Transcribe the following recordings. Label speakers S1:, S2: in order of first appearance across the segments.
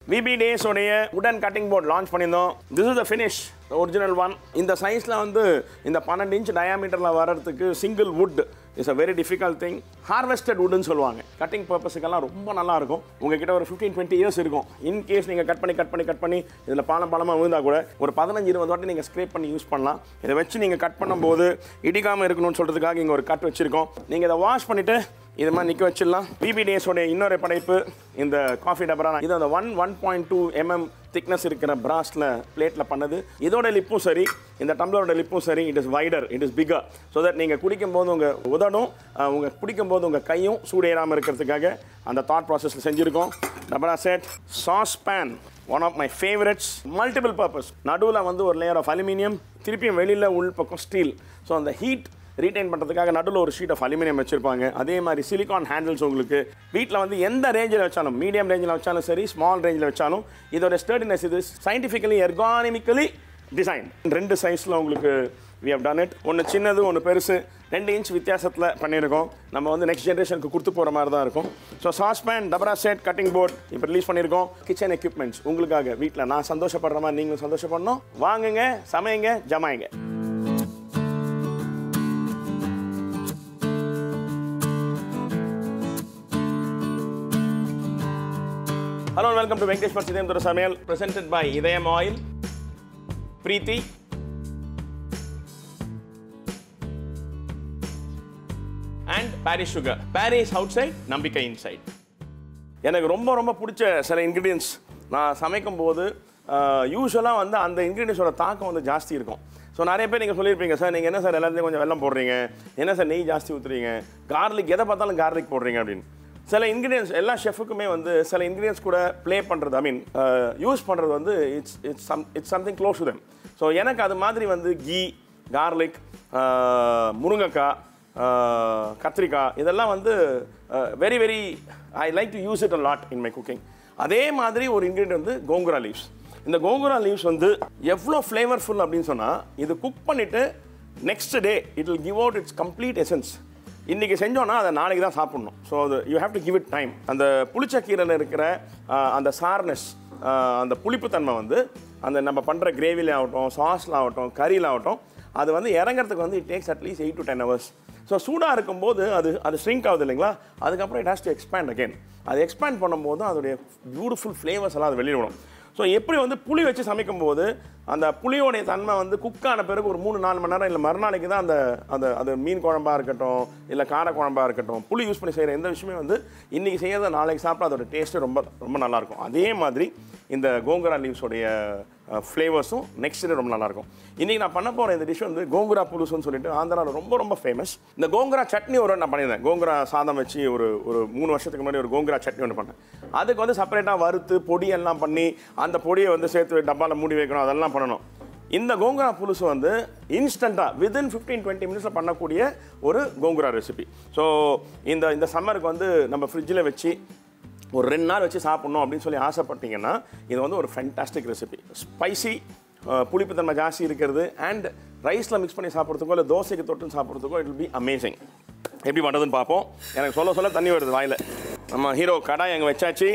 S1: VP டேஸ் days உடன் cutting board launch பண்ணியிருந்தோம் this is the finish original one இந்த சைஸில் வந்து இந்த பன்னெண்டு இன்ச் டயாமீட்டரில் வர்றதுக்கு single wood is a very difficult thing harvested வுட்னு சொல்லுவாங்க கட்டிங் பர்பஸுக்கெல்லாம் ரொம்ப நல்லா இருக்கும் உங்ககிட்ட ஒரு ஃபிஃப்டீன் டுவெண்ட்டி இயர்ஸ் இருக்கும் இன் கேஸ் நீங்கள் கட் பண்ணி கட் பண்ணி கட் பண்ணி இதில் பாலம் பாலமாக விழுந்தா கூட ஒரு பதினஞ்சு இருபது வாட்டி நீங்கள் ஸ்க்ரேப் பண்ணி யூஸ் பண்ணலாம் இதை வச்சு நீங்கள் கட் பண்ணும்போது இடிக்காமல் இருக்கணும்னு சொல்கிறதுக்காக இங்கே ஒரு கட் வச்சுருக்கோம் நீங்கள் இதை வாஷ் பண்ணிவிட்டு இது மாதிரி நிற்க வச்சிடலாம் பிபி டேஸோட இன்னொரு படைப்பு இந்த காஃபி டபரா இது அந்த one one point two mm thickness இருக்கிற பிராஸில் பிளேட்டில் பண்ணது இதோட லிப்பும் சரி இந்த டம்ளரோட லிப்பும் சரி it is wider it is bigger so that நீங்கள் குடிக்கும் போது உங்கள் உதடும் அஹ், உங்க குடிக்கும் போது உங்கள் கையும் சூடேறாமல் இருக்கிறதுக்காக அந்த தாட் ப்ராசஸில் செஞ்சுருக்கோம் டபரா set saucepan one of my favourites multiple purpose நடுவில் வந்து ஒரு லேயர் ஆஃப் அலுமினியம் திருப்பியும் வெளியில் உள் பக்கம் ஸ்டீல் ஸோ அந்த ஹீட் ரீடைன் பண்ணுறதுக்காக நடுவில் ஒரு ஷீட் ஆஃப் அலுமினியம் வச்சிருப்பாங்க அதே மாதிரி சிலிகான் ஹேண்டில்ஸ் உங்களுக்கு வீட்டில் வந்து எந்த ரேஞ்சில் வச்சாலும் மீடியம் ரேஞ்சில் வச்சாலும் சரி ஸ்மால் ரேஞ்சில் வச்சாலும் இதோட ஸ்டர்டினஸ் இது சயின்டிஃபிக்கலி எர்கானிமிக்கலி டிசைன் ரெண்டு சைஸில் உங்களுக்கு வி ஹவ் டன் இட் ஒன்று சின்னது ஒன்று பெருசு ரெண்டு இன்ச் வித்தியாசத்தில் பண்ணியிருக்கோம் நம்ம வந்து நெக்ஸ்ட் ஜென்ரேஷனுக்கு கொடுத்து போகிற மாதிரி தான் இருக்கும் ஸோ சாஸ்பேன் டபரா செட் கட்டிங் போர்ட் இப்போ ரிலீஸ் பண்ணியிருக்கோம் கிச்சன் எக்யூப்மெண்ட்ஸ் உங்களுக்காக வீட்டில் நான் சந்தோஷப்படுற மாதிரி நீங்களும் சந்தோஷப்படணும் வாங்குங்க சமையுங்க ஜமாயுங்க ஹலோ வெல்கம் டு வெங்கடேஷ் சிதேந்திர துறை சமையல் presented by Idhayam oil Preethi and Parrys sugar Parrys outside நம்பிக்கை இன்சைட் எனக்கு ரொம்ப ரொம்ப பிடிச்ச சில இன்க்ரீடியன்ஸ் நான் சமைக்கும் போது யூஸ்வலாக வந்து அந்த இன்க்ரீடியன்ஸோட தாக்கம் வந்து ஜாஸ்தி இருக்கும் ஸோ நிறைய பேர் நீங்கள் சொல்லியிருப்பீங்க சார் நீங்கள் என்ன சார் எல்லாத்துலேயும் கொஞ்சம் வெல்லம் போடுறீங்க என்ன சார் நெய் ஜாஸ்தி ஊற்றுறீங்க கார்லிக் எதை பார்த்தாலும் கார்லிக் போடுறீங்க அப்படின்னு சில இன்க்ரீடியன்ஸ் எல்லா ஷெஃபுக்குமே வந்து சில இன்க்ரீடியன்ஸ் கூட ப்ளே பண்ணுறது ஐ மீன் யூஸ் பண்ணுறது வந்து it's it's some it's something close to them so எனக்கு அது மாதிரி வந்து கீ கார்லிக் முருங்கைக்காய் ஆஹ் கத்திரிக்காய் இதெல்லாம் வந்து very very I like to use it a lot in my cooking அதே மாதிரி ஒரு இன்க்ரீடியன்ட் வந்து கோங்குரா லீவ்ஸ் இந்த கோங்குரா லீவ்ஸ் வந்து எவ்வளோ ஃப்ளேவர்ஃபுல் அப்படின்னு சொன்னால் இது குக் பண்ணிவிட்டு next day it will give out it's complete essence இன்றைக்கி செஞ்சோன்னா அதை நாளைக்கு தான் சாப்பிட்ணும் ஸோ அது you have to give it time அந்த புளிச்சக்கீரையில் இருக்கிற ஆஹ், அந்த சார்னஸ் அந்த புளிப்புத்தன்மை வந்து அந்த நம்ம பண்ணுற கிரேவியில் ஆகட்டும் சாஸில் ஆகட்டும் கறியில் ஆகட்டும் அது வந்து இறங்குறதுக்கு வந்து it takes atleast eight to ten hours so சூடாக இருக்கும்போது அது அது ஸ்ட்ரிங்க் ஆகுது இல்லைங்களா அதுக்கப்புறம் it has to expand again அது எக்ஸ்பேண்ட் பண்ணும்போது அதோடைய பியூட்டிஃபுல் ஃப்ளேவர்ஸ் எல்லாம் அது வெளியிடும் ஸோ எப்படி வந்து புளி வச்சு சமைக்கும்போது அந்த புளியோடைய தன்மை வந்து குக்கான பிறகு ஒரு மூணு நாலு மணி நேரம் இல்லை மறுநாளைக்கு தான் அந்த அந்த அது மீன் குழம்பா இருக்கட்டும் இல்லை கார குழம்பா இருக்கட்டும் புளி யூஸ் பண்ணி செய்கிற எந்த விஷயமே வந்து இன்றைக்கி செய்யறத நாளைக்கு சாப்பிட்டா அதோட டேஸ்ட்டு ரொம்ப ரொம்ப நல்லாயிருக்கும் அதே மாதிரி இந்த கோங்குரா லீவ்ஸோடைய ஃப்ளேவர்ஸும் நெக்ஸ்ட் டே ரொம்ப நல்லாயிருக்கும் இன்றைக்கி நான் பண்ண போகிற இந்த டிஷ் வந்து கோங்குரா புலுசுன்னு சொல்லிட்டு ஆந்திராவில் ரொம்ப ரொம்ப ஃபேமஸ் இந்த கோங்குரா சட்னி ஒரு நான் பண்ணியிருந்தேன் கோங்குரா சாதம் வச்சு ஒரு ஒரு மூணு வருஷத்துக்கு முன்னாடி ஒரு கோங்குரா சட்னி ஒன்று பண்ணேன் அதுக்கு வந்து செப்பரேட்டாக வறுத்து பொடியெல்லாம் பண்ணி அந்த பொடியை வந்து சேர்த்து டப்பாவில் மூடி வைக்கணும் அதெல்லாம் பண்ணணும் இந்த கோங்குரா புலுசு வந்து இன்ஸ்டண்ட்டாக வித்தின் ஃபிஃப்டீன் டுவெண்ட்டி மினிட்ஸில் பண்ணக்கூடிய ஒரு கோங்குரா ரெசிபி ஸோ இந்த இந்த சம்மருக்கு வந்து நம்ம ஃப்ரிட்ஜில் வச்சு ஒரு ரெண்டு நாள் வச்சு சாப்பிட்ணும் அப்படின்னு சொல்லி ஆசைப்பட்டீங்கன்னா இது வந்து ஒரு ஃபென்டாஸ்டிக் ரெசிபி ஸ்பைசி புளிப்புத்தன்மை ஜாஸ்தி இருக்கிறது அண்ட் ரைஸில் மிக்ஸ் பண்ணி சாப்பிட்றதுக்கோ இல்லை தோசைக்கு தொட்டு சாப்பிட்றதுக்கோ இட் வில் பி அமேசிங் எப்படி பண்ணுறதுன்னு பார்ப்போம் எனக்கு சொல்ல சொல்ல தண்ணி வருது வாயில் நம்ம ஹீரோ கடாய் அங்கே வச்சாச்சு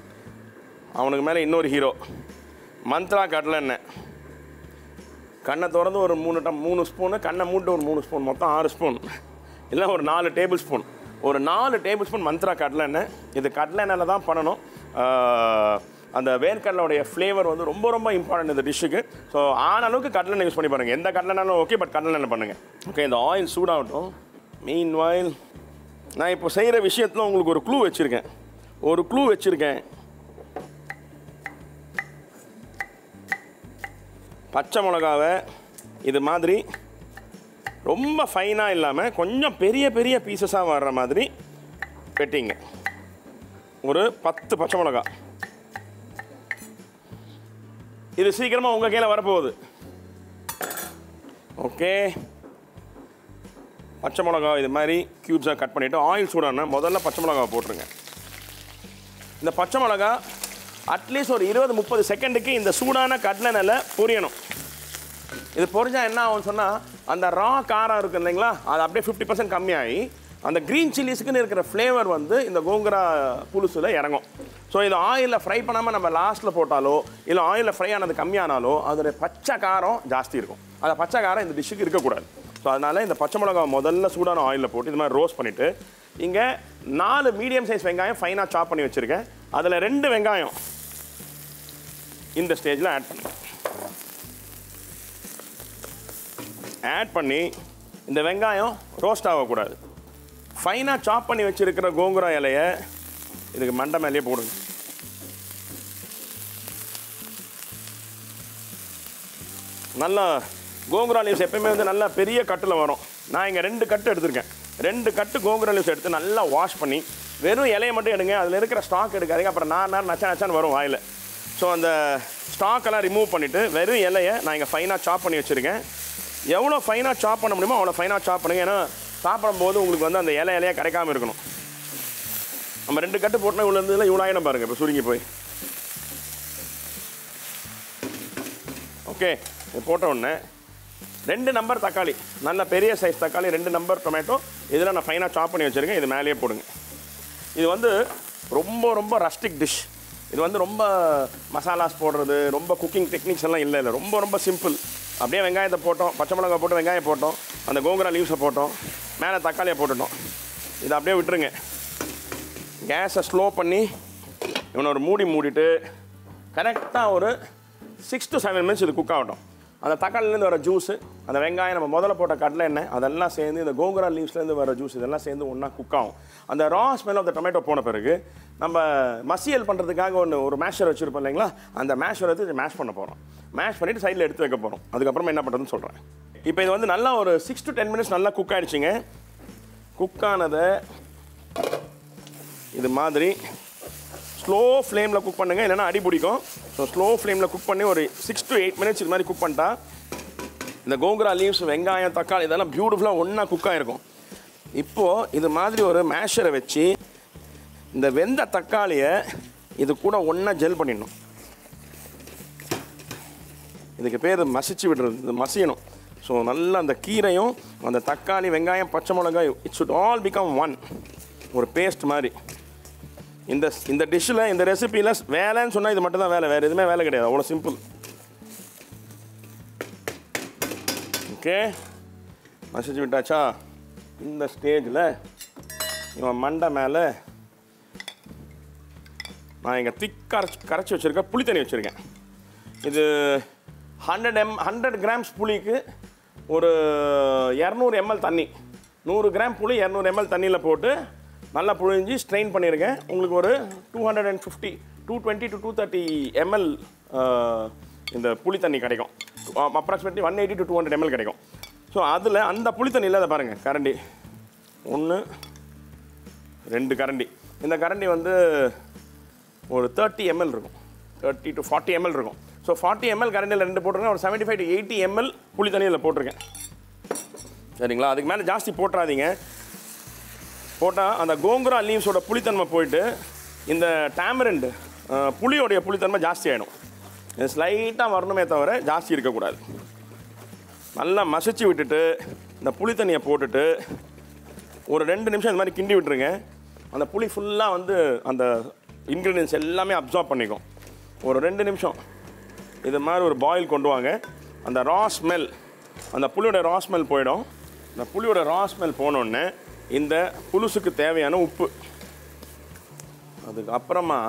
S1: அவனுக்கு மேலே இன்னொரு ஹீரோ மந்த்ரா கடலை எண்ணெய் கண்ணை திறந்து ஒரு மூணு டம் மூணு ஸ்பூனு கண்ணை மூட்டு ஒரு மூணு ஸ்பூன் மொத்தம் ஆறு ஸ்பூன் இல்லை ஒரு நாலு டேபிள் ஸ்பூன் ஒரு நாலு டேபிள் ஸ்பூன் மந்த்ரா கடலை எண்ணெய் இது கடலை எண்ணெயில் தான் பண்ணணும் ஆஹ், அந்த வேர்க்கடலையோடைய ஃப்ளேவர் வந்து ரொம்ப ரொம்ப இம்பார்ட்டன்ட் இந்த டிஷ்ஷுக்கு ஸோ ஆன அளவுக்கு கடலை எண்ணெய் யூஸ் பண்ணி பாருங்கள் எந்த கடலை எண்ணெயும் ஓகே பட் கடலை எண்ணெய் பண்ணுங்கள் ஓகே இந்த ஆயில் சூடாகட்டும் மீன் ஆயில் நான் இப்போ செய்கிற விஷயத்தில் உங்களுக்கு ஒரு க்ளூ வச்சுருக்கேன் ஒரு க்ளூ வச்சுருக்கேன் பச்சை மிளகாவை இது மாதிரி ரொம்ப ஃபைனாக இல்லாமல் கொஞ்சம் பெரிய பெரிய பீசஸாக வர்ற மாதிரி வெட்டிங்க ஒரு பத்து பச்சை மிளகா இது சீக்கிரமாக உங்கள் கையில் வரப்போகுது ஓகே பச்சை மிளகா இது மாதிரி க்யூப்ஸாக கட் பண்ணிவிட்டு ஆயில் சூடான முதல்ல பச்சை மிளகாவை போட்டுருங்க இந்த பச்சை மிளகா அட்லீஸ்ட் ஒரு இருபது முப்பது செகண்டுக்கு இந்த சூடான கடலை நெல்லை பொரியணும் இது பொரிஞ்சா என்ன ஆகும்னு சொன்னால் அந்த ரா காரம் இருக்கு இல்லைங்களா அது அப்படியே ஃபிஃப்டி பர்சன்ட் கம்மியாகி அந்த க்ரீன் சில்லிஸுக்குன்னு இருக்கிற ஃப்ளேவர் வந்து இந்த கோங்குரா புலுசில் இறங்கும் ஸோ இதை ஆயிலில் ஃப்ரை பண்ணாமல் நம்ம லாஸ்ட்டில் போட்டாலோ இல்லை ஆயிலில் ஃப்ரை ஆனது கம்மியானாலோ அதோடைய பச்சை காரம் ஜாஸ்தி இருக்கும் அந்த பச்சை காரம் இந்த டிஷ்ஷுக்கு இருக்கக்கூடாது ஸோ அதனால் இந்த பச்சை மிளகா முதல்ல சூடான ஆயிலில் போட்டு இது மாதிரி ரோஸ்ட் பண்ணிவிட்டு இங்கே நாலு மீடியம் சைஸ் வெங்காயம் ஃபைனாக சாப் பண்ணி வச்சுருக்கேன் அதில் ரெண்டு வெங்காயம் இந்த ஸ்டேஜில் ஆட் பண்ணுறேன் ஆட் பண்ணி இந்த வெங்காயம் ரோஸ்ட் ஆகக்கூடாது ஃபைனாக சாப் பண்ணி வச்சிருக்கிற கோங்குரா இலைய இதுக்கு மண்டை மேலேயே போடுங்க நல்லா கோங்குரா லீவ்ஸ் எப்பயுமே வந்து நல்லா பெரிய கட்டில் வரும் நான் இங்கே ரெண்டு கட்டு எடுத்திருக்கேன் ரெண்டு கட்டு கோங்குரா லீவ்ஸ் எடுத்து நல்லா வாஷ் பண்ணி வெறும் இலையை மட்டும் எடுங்க அதில் இருக்கிற ஸ்டாக் எடுக்காதீங்க அப்புறம் நான் நேரம் நச்சா நச்சான்னு வரும் வாயில் ஸோ அந்த ஸ்டாக்கெல்லாம் ரிமூவ் பண்ணிவிட்டு வெறும் இலையை நான் இங்கே ஃபைனாக சாப் பண்ணி வச்சுருக்கேன் எவ்வளோ ஃபைனாக சாப் பண்ண முடியுமோ அவ்வளோ ஃபைனாக சாப் பண்ணுங்க ஏன்னா சாப்பிடும்போது உங்களுக்கு வந்து அந்த இலை இலையாக கிடைக்காம இருக்கணும் நம்ம ரெண்டு கட்டு போட்டோன்னா இவ்வளோ இருந்ததுல இவ்வளோ ஆயிடும் பாருங்கள் இப்போ சுருங்கி போய் ஓகே இது போட்ட உடனே ரெண்டு நம்பர் தக்காளி நல்ல பெரிய சைஸ் தக்காளி ரெண்டு நம்பர் டொமேட்டோ இதில் நான் ஃபைனாக சாப் பண்ணி வச்சுருக்கேன் இது மேலேயே போடுங்க இது வந்து ரொம்ப ரொம்ப ரஸ்டிக் டிஷ் இது வந்து ரொம்ப மசாலாஸ் போடுறது ரொம்ப குக்கிங் டெக்னிக்ஸ் எல்லாம் இல்லை இல்லை ரொம்ப ரொம்ப சிம்பிள் அப்படியே வெங்காயத்தை போட்டோம் பச்சை மிளகாய் போட்டு வெங்காயம் போட்டோம் அந்த கோங்குரா லீவ்ஸை போட்டோம் மேலே தக்காளியை போட்டுட்டோம் இதை அப்படியே விட்டுருங்க கேஸை ஸ்லோ பண்ணி இவனை ஒரு மூடி மூடிட்டு கரெக்டாக ஒரு சிக்ஸ் டு செவன் மினிட்ஸ் இது குக் ஆகட்டும் அந்த தக்காளிலேருந்து வர ஜூஸு அந்த வெங்காயம் நம்ம முதல்ல போட்ட கடலை எண்ணெய் அதெல்லாம் சேர்ந்து இந்த கோங்குரா லீவ்ஸ்லேருந்து வர ஜூஸ் இதெல்லாம் சேர்ந்து ஒன்றா குக் ஆகும் அந்த raw smell of the tomato போன பிறகு நம்ம மசியல் பண்ணுறதுக்காக ஒன்று ஒரு மேஷர் வச்சுருப்போம் இல்லைங்களா அந்த மேஷர் எடுத்து மேஷ் பண்ண போகிறோம் மேஷ் பண்ணிவிட்டு சைடில் எடுத்து வைக்க போகிறோம் அதுக்கப்புறமா என்ன பண்ணுறதுன்னு சொல்கிறேன் இப்போ இது வந்து நல்லா ஒரு சிக்ஸ் டு டென் மினிட்ஸ் நல்லா குக் ஆகிடுச்சிங்க குக் ஆனதை இது மாதிரி ஸ்லோ ஃப்ளேமில் குக் பண்ணுங்கள் இல்லைன்னா அடி பிடிக்கும் ஸோ ஸ்லோ ஃப்ளேமில் குக் பண்ணி ஒரு சிக்ஸ் டு எயிட் மினிட்ஸ் இது மாதிரி குக் பண்ணிட்டா இந்த கோங்குரா லீவ்ஸ் வெங்காயம் தக்காளி இதெல்லாம் பியூட்டிஃபுல்லாக ஒன்றா குக் ஆகிருக்கும் இப்போது இது மாதிரி ஒரு மேஷரை வச்சு இந்த வெந்த தக்காளியை இது கூட ஒன்றா ஜெல் பண்ணிடணும் இதுக்கு பேர் மசிச்சு விடுறது இது மசியணும் ஸோ நல்லா அந்த கீரையும் அந்த தக்காளி வெங்காயம் பச்சை மிளகாய் it should all become one ஒரு பேஸ்ட் மாதிரி இந்த இந்த டிஷ்ஷில் இந்த ரெசிபியில் வேலைன்னு சொன்னால் இது மட்டும் தான் வேலை வேறு எதுவுமே வேலை கிடையாது அவ்வளோ சிம்பிள் ஓகே மசிச்சு விட்டாச்சா இந்த ஸ்டேஜில் இவன் மண்டை மேலே நான் இங்கே திக் கரைச்சி கரைச்சி வச்சுருக்கேன் புளி தண்ணி வச்சுருக்கேன் இது ஹண்ட்ரட் எம் ஹண்ட்ரட் கிராம்ஸ் புளிக்கு ஒரு இரநூறு எம்எல் தண்ணி நூறு கிராம் புளி இரநூறு எம்எல் தண்ணியில் போட்டு நல்லா புழிஞ்சு ஸ்ட்ரெயின் பண்ணியிருக்கேன் உங்களுக்கு ஒரு two hundred and fifty two twenty to two thirty ml இந்த புளி தண்ணி கிடைக்கும் approximately one eighty to two hundred ml கிடைக்கும் ஸோ அதில் அந்த புளி தண்ணியில் அதை பாருங்கள் கரண்டி ஒன்று ரெண்டு கரண்டி இந்த கரண்டி வந்து ஒரு தேர்ட்டி எம்எல் இருக்கும் தேர்ட்டி டு ஃபார்ட்டி எம்எல் இருக்கும் ஸோ ஃபார்ட்டி எம்எல் கரண்டியில் ரெண்டு போட்டிருக்கேன் ஒரு seventy five to eighty ml புளி தண்ணியில் போட்டிருக்கேன் சரிங்களா அதுக்கு மேலே ஜாஸ்தி போட்டுறாதீங்க போட்டால் அந்த கோங்குரா லீவ்ஸோட புளித்தன்மை போயிட்டு இந்த டேமரண்ட் புளியோடைய புளித்தன்மை ஜாஸ்தி ஆகிடும் இது ஸ்லைட்டாக வரணுமே தவிர ஜாஸ்தி இருக்கக்கூடாது நல்லா மசிச்சு விட்டுட்டு இந்த புளி தண்ணியை போட்டுட்டு ஒரு ரெண்டு நிமிஷம் இந்த மாதிரி கிண்டி விட்டுருங்க அந்த புளி ஃபுல்லாக வந்து அந்த இன்க்ரீடியன்ஸ் எல்லாமே அப்சார்ப் பண்ணிக்கும் ஒரு ரெண்டு நிமிஷம் இது மாதிரி ஒரு பாயில் கொண்டு வாங்க அந்த ரா ஸ்மெல் அந்த புளியோட ரா ஸ்மெல் போயிடும் அந்த புளியோட ரா ஸ்மெல் போனோடனே இந்த புலுசுக்கு தேவையான உப்பு அதுக்கப்புறமா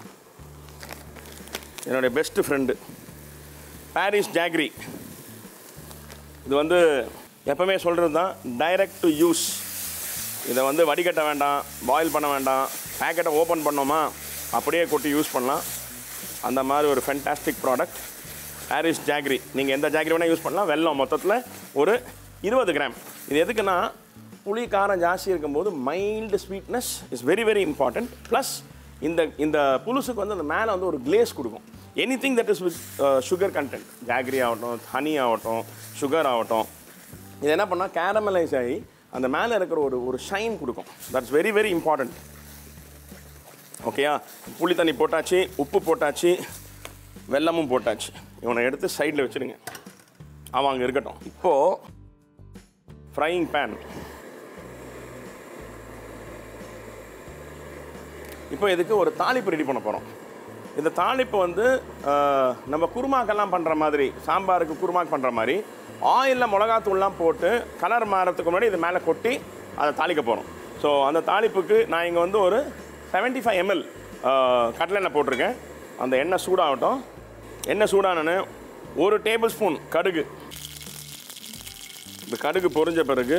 S1: என்னுடைய பெஸ்ட்டு ஃப்ரெண்டு பாரிஸ் ஜாக்ரி இது வந்து எப்பவுமே சொல்கிறது தான் டைரக்ட் டு யூஸ் இதை வந்து வடிகட்ட வேண்டாம் பாயில் பண்ண வேண்டாம் பேக்கெட்டை ஓப்பன் பண்ணோமா அப்படியே கொட்டி யூஸ் பண்ணலாம் அந்த மாதிரி ஒரு ஃபென்டாஸ்டிக் ப்ராடக்ட் ஹாரிஸ் ஜாக்ரி நீங்கள் எந்த ஜாக்ரி வேணால் யூஸ் பண்ணலாம் வெல்லம் மொத்தத்தில் ஒரு இருபது கிராம் இது எதுக்குன்னா புளி காரம் ஜாஸ்தி இருக்கும்போது mild sweetness is very very important plus இந்த இந்த புலுசுக்கு வந்து அந்த மேலே வந்து ஒரு கிளேஸ் கொடுக்கும் anything that is with sugar content jaggery ஆகட்டும் ஹனி ஆகட்டும் சுகர் ஆகட்டும் இது என்ன பண்ணால் கேரமலைஸ் ஆகி அந்த மேலே இருக்கிற ஒரு ஒரு ஷைன் கொடுக்கும் தட்ஸ் வெரி வெரி இம்பார்ட்டண்ட் ஓகேயா புளி தண்ணி போட்டாச்சு உப்பு போட்டாச்சு வெல்லமும் போட்டாச்சு இவனை எடுத்து சைடில் வச்சுருங்க அவன் அங்கே இருக்கட்டும் இப்போது ஃப்ரையிங் பேன் இப்போ இதுக்கு ஒரு தாளிப்பு ரெடி பண்ண போகிறோம் இந்த தாளிப்பு வந்து ஆஹ், நம்ம குருமாக்கெல்லாம் பண்ணுற மாதிரி சாம்பாருக்கு குருமாக்கு பண்ணுற மாதிரி ஆயிலில் மிளகாத்தூள்லாம் போட்டு கலர் மாறத்துக்கு முன்னாடி இது மேலே கொட்டி அதை தாளிக்க போகிறோம் ஸோ அந்த தாளிப்புக்கு நான் இங்கே வந்து ஒரு 75 ஃபைவ் எம்எல் கடலெண்ணெய் போட்டிருக்கேன் அந்த எண்ணெய் சூடாகட்டும் எண்ணெய் சூடானோன்னு ஒரு டேபிள் ஸ்பூன் கடுகு இந்த கடுகு பொரிஞ்ச பிறகு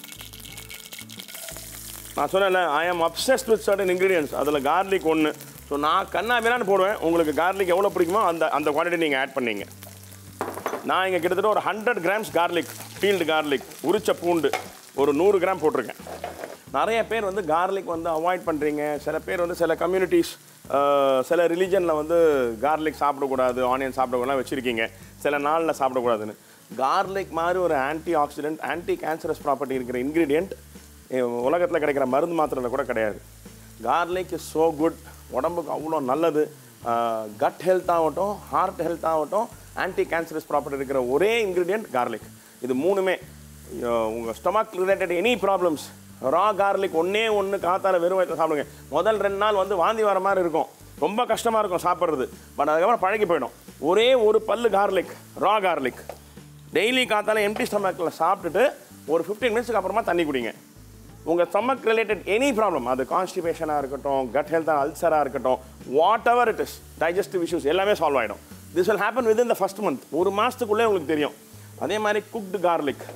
S1: நான் சொன்னேன்ல I am obsessed with certain ingredients அதில் கார்லிக் ஒன்று ஸோ நான் கண்ணா பின்னான்னு போடுவேன் உங்களுக்கு கார்லிக் எவ்வளோ பிடிக்குமோ அந்த அந்த குவான்டிட்டி நீங்கள் ஆட் பண்ணீங்க நான் இங்கே கிட்டத்தட்ட ஒரு hundred grams garlic peeled garlic உரிச்ச பூண்டு ஒரு நூறு கிராம் போட்டிருக்கேன் நிறைய பேர் வந்து கார்லிக் வந்து அவாய்ட் பண்ணுறீங்க சில பேர் வந்து சில கம்யூனிட்டிஸ் சில ரிலீஜனில் வந்து கார்லிக் சாப்பிடக்கூடாது ஆனியன் சாப்பிடக்கூடாது வச்சுருக்கீங்க சில நாளில் சாப்பிடக்கூடாதுன்னு கார்லிக் மாதிரி ஒரு antioxidant anti cancerous property இருக்கிற இன்க்ரீடியண்ட் உலகத்தில் கிடைக்கிற மருந்து மாத்திரையில் கூட கிடையாது கார்லிக் இஸ் ஸோ குட் உடம்புக்கு அவ்வளோ நல்லது கட் ஹெல்த் ஆகட்டும் ஹார்ட் ஹெல்த் ஆகட்டும் ஆன்டி கேன்சரஸ் ப்ராப்பர்ட்டி இருக்கிற ஒரே இன்க்ரீடியன்ட் கார்லிக் இது மூணுமே உங்கள் stomach related any problems raw garlic ஒன்றே ஒன்று காத்தால வெறும் வயிற்றுல சாப்பிடுங்க முதல் ரெண்டு நாள் வந்து வாந்தி வர மாதிரி இருக்கும் ரொம்ப கஷ்டமாக இருக்கும் சாப்பிட்றது பட் அதுக்கப்புறம் பழகி போயிடும் ஒரே ஒரு பல்லு கார்லிக் ரா கார்லிக் டெய்லி காத்தால எம்டி ஸ்டமக்கில் சாப்பிட்டுட்டு ஒரு ஃபிஃப்டீன் மினிட்ஸ்க்கு அப்புறமா தண்ணி குடிங்க உங்கள் ஸ்டமக் ரிலேட்டட் எனி ப்ராப்ளம் அது கான்ஸ்டிபேஷனாக இருக்கட்டும் கட் ஹெல்த்தாக அல்சராக இருக்கட்டும் whatever it is digestive issues எல்லாமே சால்வ் ஆகிடும் this will happen within the first month ஒரு மாதத்துக்குள்ளே உங்களுக்கு தெரியும் அதே மாதிரி குக்டு கார்லிக்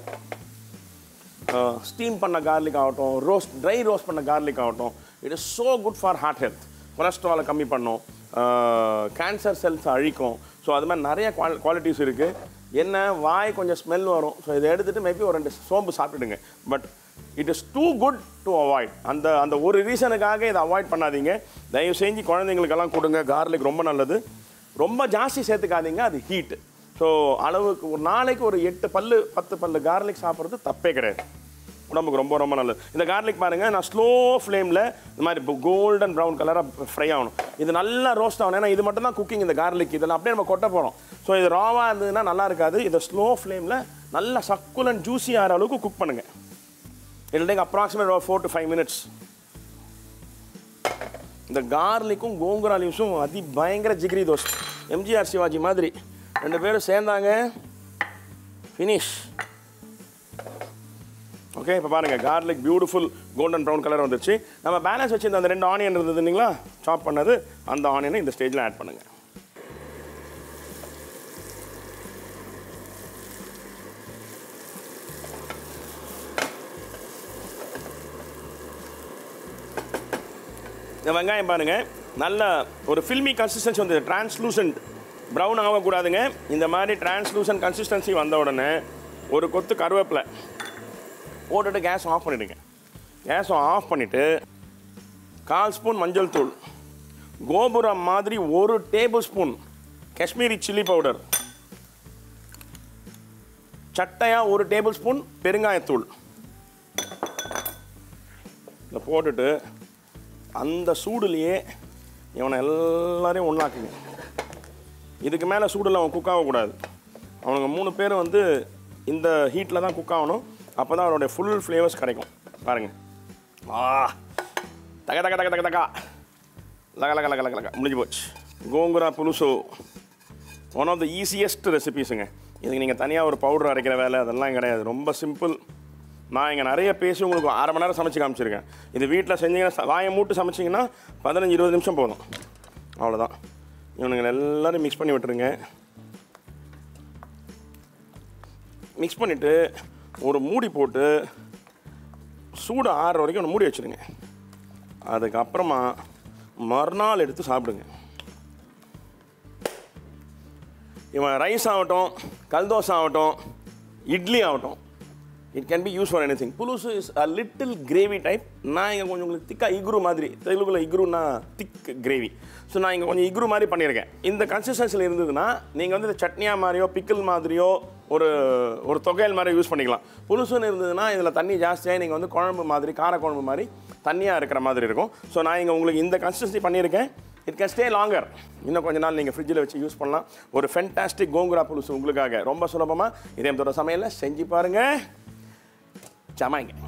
S1: ஸ்டீம் பண்ண கார்லிக் ஆகட்டும் ரோஸ்ட் ட்ரை ரோஸ்ட் பண்ண கார்லிக் ஆகட்டும் it is so good for heart health கொலஸ்ட்ராலை கம்மி பண்ணும் கேன்சர் செல்ஸ் அழிக்கும் ஸோ அது மாதிரி நிறைய குவால் குவாலிட்டிஸ் இருக்குது என்ன வாய் கொஞ்சம் ஸ்மெல் வரும் ஸோ இதை எடுத்துகிட்டு மேபி ஒரு ரெண்டு சோம்பு சாப்பிட்டுடுங்க but it is too good to avoid அந்த அந்த ஒரு ரீசனுக்காக இதை அவாய்ட் பண்ணாதீங்க தயவு செஞ்சு குழந்தைங்களுக்கெல்லாம் கொடுங்க கார்லிக் ரொம்ப நல்லது ரொம்ப ஜாஸ்தி சேர்த்துக்காதீங்க அது ஹீட் ஸோ அளவுக்கு ஒரு நாளைக்கு ஒரு எட்டு பல்லு பத்து பல்லு கார்லிக் சாப்பிட்றது தப்பே கிடையாது உடம்புக்கு ரொம்ப ரொம்ப நல்லது இந்த கார்லிக் பாருங்கள் நான் ஸ்லோ ஃப்ளேமில் இந்த மாதிரி இப்போ கோல்டன் ப்ரௌன் கலராக ஃப்ரை ஆகணும் இது நல்லா ரோஸ்ட் ஆகணும் ஏன்னா இது மட்டும் தான் குக்கிங் இந்த கார்லிக் இதெல்லாம் அப்படியே நம்ம கொட்ட போகிறோம் ஸோ இது ராவாக இருந்ததுன்னா நல்லா இருக்காது இதை ஸ்லோ ஃப்ளேமில் நல்லா சக்குலன் ஜூஸி ஆகிற அளவுக்கு குக் பண்ணுங்கள் it take approximate four to five minutes இந்த கார்லிக்கும் கோங்குரா லீவ்ஸும் அதி பயங்கர ஜிகிரி தோஸ் எம்ஜிஆர் சிவாஜி மாதிரி ரெண்டு பேரும் சேர்ந்தாங்க ஃபினிஷ் ஓகே இப்போ பாருங்கள் garlic beautiful golden brown colour வந்துருச்சு நம்ம பேலன்ஸ் வச்சிருந்த அந்த ரெண்டு ஆனியன் இருந்தது இல்லைங்களா சாப் பண்ணது அந்த ஆனியனை இந்த ஸ்டேஜில் ஆட் பண்ணுங்கள் இந்த வெங்காயம் பாருங்க நல்ல ஒரு ஃபில்மி கன்சிஸ்டன்சி வந்து டிரான்ஸ்லூசன்ட் ப்ரௌன் ஆகக்கூடாதுங்க இந்த மாதிரி டிரான்ஸ்லூசன்ட் கன்சிஸ்டன்சி வந்த உடனே ஒரு கொத்து கருவேப்பிலை போட்டுட்டு கேஸ் ஆஃப் பண்ணிவிடுங்க கேஸை ஆஃப் பண்ணிவிட்டு கால் ஸ்பூன் மஞ்சள் தூள் கோபுரம் மாதிரி ஒரு table spoon Kashmiri chilli powder சட்டையாக ஒரு டேபிள் ஸ்பூன் பெருங்காயத்தூள் இதை போட்டுட்டு அந்த சூடுலேயே இவனை எல்லாரையும் ஒன்றாக்குங்க இதுக்கு மேலே சூடில் அவன் குக் ஆகக்கூடாது அவனுங்க மூணு பேர் வந்து இந்த ஹீட்டில் தான் குக் ஆகணும் அப்போ தான் அவனுடைய ஃபுல் ஃப்ளேவர்ஸ் கிடைக்கும் பாருங்கள் ஆ தக தக தக தக தகா லக லக லக லக லக முடிஞ்சு போச்சு gongura pulusu one of the easiest ரெசிபீஸுங்க இதுக்கு நீங்கள் தனியாக ஒரு பவுடர் அரைக்கிற வேலை அதெல்லாம் கிடையாது ரொம்ப சிம்பிள் நான் இங்கே நிறைய பேசி உங்களுக்கு அரை மணி நேரம் சமைச்சு காமிச்சிருக்கேன் இது வீட்டில் செஞ்சீங்கன்னா ச- வாயை மூட்டு சமைச்சிங்கன்னா பதினஞ்சு இருபது நிமிஷம் போதும் அவ்வளோதான் இவனுங்களை எல்லாரும் மிக்ஸ் பண்ணி விட்டுருங்க மிக்ஸ் பண்ணிவிட்டு ஒரு மூடி போட்டு சூடு ஆறுற வரைக்கும் ஒன்று மூடி வச்சுருங்க அதுக்கப்புறமா மறுநாள் எடுத்து சாப்பிடுங்க இவன் ரைஸ் ஆகட்டும் கல்தோசை ஆகட்டும் இட்லி ஆகட்டும் it can be use for anything pulusu is a little gravy type நான் இங்கே கொஞ்சம் உங்களுக்கு திக்காக இக்ரு மாதிரி தெலுங்குல இக்ருன்னா திக் கிரேவி ஸோ நான் இங்கே கொஞ்சம் இக்ரு மாதிரி பண்ணியிருக்கேன் இந்த கன்சிஸ்டன்சியில் இருந்ததுன்னா நீங்கள் வந்து இந்த சட்னியா மாதிரியோ பிக்கிள் மாதிரியோ ஒரு ஒரு தொகையல் மாதிரி யூஸ் பண்ணிக்கலாம் புலுசுன்னு இருந்ததுன்னா இதில் தண்ணி ஜாஸ்தியாக நீங்கள் வந்து குழம்பு மாதிரி கார குழம்பு மாதிரி தண்ணியாக இருக்கிற மாதிரி இருக்கும் ஸோ நான் இங்கே உங்களுக்கு இந்த கன்சிஸ்டன்சி பண்ணியிருக்கேன் இட் கேன் ஸ்டே லாங்கர் இன்னும் கொஞ்ச நாள் நீங்கள் ஃப்ரிட்ஜில் வச்சு யூஸ் பண்ணலாம் ஒரு ஃபென்டாஸ்டிக் கோங்குரா புலுசு உங்களுக்காக ரொம்ப சுலபமாக இதே தோட சமையலில் செஞ்சு பாருங்கள் ஜமாய்ங்க